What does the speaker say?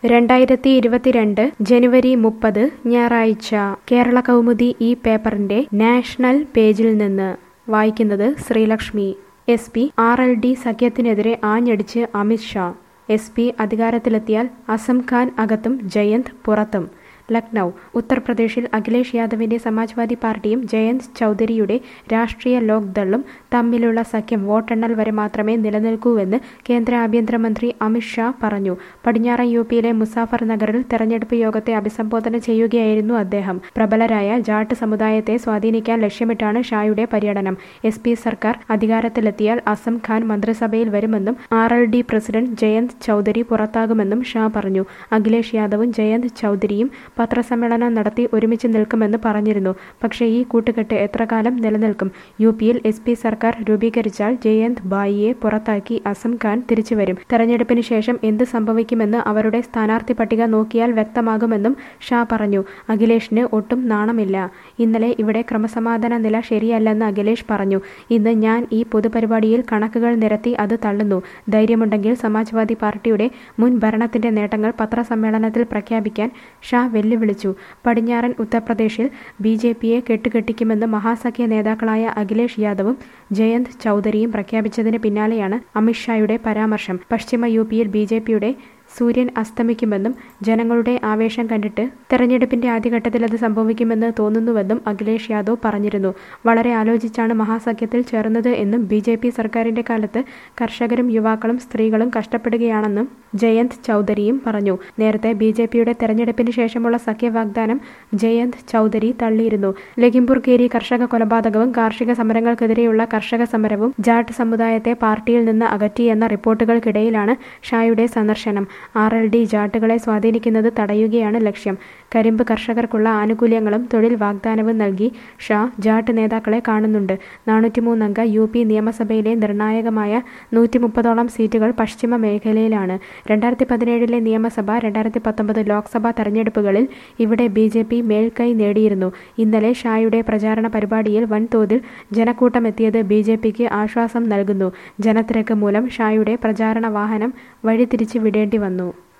രണ്ടായിരത്തി ഇരുപത്തിരണ്ട് ജനുവരി മുപ്പത് ഞായറാഴ്ച കേരള കൗമുദി ഈ പേപ്പറിന്റെ നാഷണൽ പേജിൽ നിന്ന് വായിക്കുന്നത് Sreelakshmi S P R L D സഖ്യത്തിനെതിരെ ആഞ്ഞടിച്ച് അമിത് ഷാ എസ് പി അധികാരത്തിലെത്തിയാൽ അസം ഖാൻ അകത്തും ജയന്ത് പുറത്തും ലക്നൗ ഉത്തർപ്രദേശിൽ അഖിലേഷ് യാദവിന്റെ സമാജ്വാദി പാർട്ടിയും ജയന്ത് ചൗധരിയുടെ രാഷ്ട്രീയ ലോക് ദളും തമ്മിലുള്ള സഖ്യം വോട്ടെണ്ണൽ വരെ മാത്രമേ നിലനിൽക്കൂവെന്ന് കേന്ദ്ര ആഭ്യന്തരമന്ത്രി അമിത് ഷാ പറഞ്ഞു പടിഞ്ഞാറൻ യു പിയിലെ മുസാഫർ നഗറിൽ തെരഞ്ഞെടുപ്പ് യോഗത്തെ അഭിസംബോധന ചെയ്യുകയായിരുന്നു അദ്ദേഹം പ്രബലരായ ജാട്ട് സമുദായത്തെ സ്വാധീനിക്കാൻ ലക്ഷ്യമിട്ടാണ് ഷായുടെ പര്യടനം എസ് പി സർക്കാർ അധികാരത്തിലെത്തിയാൽ അസം ഖാൻ മന്ത്രിസഭയിൽ വരുമെന്നും R L D president Jayant Chaudhary പുറത്താകുമെന്നും ഷാ പറഞ്ഞു അഖിലേഷ് യാദവും ജയന്ത് ചൗധരിയും പത്രസമ്മേളനം നടത്തി ഒരുമിച്ച് നിൽക്കുമെന്ന് പറഞ്ഞിരുന്നു പക്ഷേ ഈ കൂട്ടുകെട്ട് എത്ര കാലം നിലനിൽക്കും യു പിയിൽ എസ് പി സർക്കാർ രൂപീകരിച്ചാൽ ജയന്ത് ബായിയെ പുറത്താക്കി അസം ഖാൻ തിരിച്ചുവരും തെരഞ്ഞെടുപ്പിന് ശേഷം എന്ത് സംഭവിക്കുമെന്ന് അവരുടെ സ്ഥാനാർത്ഥി പട്ടിക നോക്കിയാൽ വ്യക്തമാകുമെന്നും ഷാ പറഞ്ഞു അഖിലേഷിന് ഒട്ടും നാണമില്ല ഇന്നലെ ഇവിടെ ക്രമസമാധാന നില ശരിയല്ലെന്ന് അഖിലേഷ് പറഞ്ഞു ഇന്ന് ഞാൻ ഈ പൊതുപരിപാടിയിൽ കണക്കുകൾ നിരത്തി അത് തള്ളുന്നു ധൈര്യമുണ്ടെങ്കിൽ സമാജ്വാദി പാർട്ടിയുടെ മുൻ ഭരണത്തിന്റെ നേട്ടങ്ങൾ പത്രസമ്മേളനത്തിൽ പ്രഖ്യാപിക്കാൻ ഷാ വെല്ലുവിളിച്ചു പടിഞ്ഞാറൻ ഉത്തർപ്രദേശിൽ ബി ജെ പിയെ കെട്ടുകെട്ടിക്കുമെന്ന് മഹാസഖ്യ നേതാക്കളായ അഖിലേഷ് യാദവും ജയന്ത് ചൗധരിയും പ്രഖ്യാപിച്ചതിന് പിന്നാലെയാണ് അമിത്ഷായുടെ പരാമർശം പശ്ചിമ യു പിയിൽ ബി ജെ പിയുടെ സൂര്യൻ അസ്തമിക്കുമെന്നും ജനങ്ങളുടെ ആവേശം കണ്ടിട്ട് തെരഞ്ഞെടുപ്പിന്റെ ആദ്യഘട്ടത്തിൽ അത് സംഭവിക്കുമെന്ന് തോന്നുന്നുവെന്നും അഖിലേഷ് യാദവ് പറഞ്ഞിരുന്നു വളരെ ആലോചിച്ചാണ് മഹാസഖ്യത്തിൽ ചേർന്നത് എന്നും ബി ജെ പി സർക്കാരിന്റെ കാലത്ത് കർഷകരും യുവാക്കളും സ്ത്രീകളും കഷ്ടപ്പെടുകയാണെന്നും ജയന്ത് ചൗധരിയും പറഞ്ഞു നേരത്തെ ബി ജെ പിയുടെ തെരഞ്ഞെടുപ്പിന് ശേഷമുള്ള സഖ്യ വാഗ്ദാനം ജയന്ത് ചൗധരി തള്ളിയിരുന്നു ലഖിംപൂർ കേരി കർഷക കൊലപാതകവും കാർഷിക സമരങ്ങൾക്കെതിരെയുള്ള കർഷക സമരവും ജാട്ട് സമുദായത്തെ പാർട്ടിയിൽ നിന്ന് അകറ്റിയെന്ന റിപ്പോർട്ടുകൾക്കിടയിലാണ് ഷായുടെ സന്ദർശനം ആർ എൽ ഡി ജാട്ടുകളെ സ്വാധീനിക്കുന്നത് തടയുകയാണ് ലക്ഷ്യം കരിമ്പ് കർഷകർക്കുള്ള ആനുകൂല്യങ്ങളും തൊഴിൽ വാഗ്ദാനവും നൽകി ഷാ ജാട്ട് നേതാക്കളെ കാണുന്നുണ്ട് നാനൂറ്റിമൂന്നംഗ യു പി നിയമസഭയിലെ നിർണായകമായ നൂറ്റി മുപ്പതോളം സീറ്റുകൾ പശ്ചിമ മേഖലയിലാണ് രണ്ടായിരത്തി പതിനേഴിലെ നിയമസഭ രണ്ടായിരത്തി പത്തൊമ്പത് ലോക്സഭാ തെരഞ്ഞെടുപ്പുകളിൽ ഇവിടെ ബി ജെ പി മേൽക്കൈ നേടിയിരുന്നു ഇന്നലെ ഷായുടെ പ്രചാരണ പരിപാടിയിൽ വൻതോതിൽ ജനക്കൂട്ടമെത്തിയത് ബി ജെ പിക്ക് ആശ്വാസം നൽകുന്നു ജനത്തിരക്ക് മൂലം ഷായുടെ പ്രചാരണ വാഹനം വഴിതിരിച്ചു വിടേണ്ടി വന്നു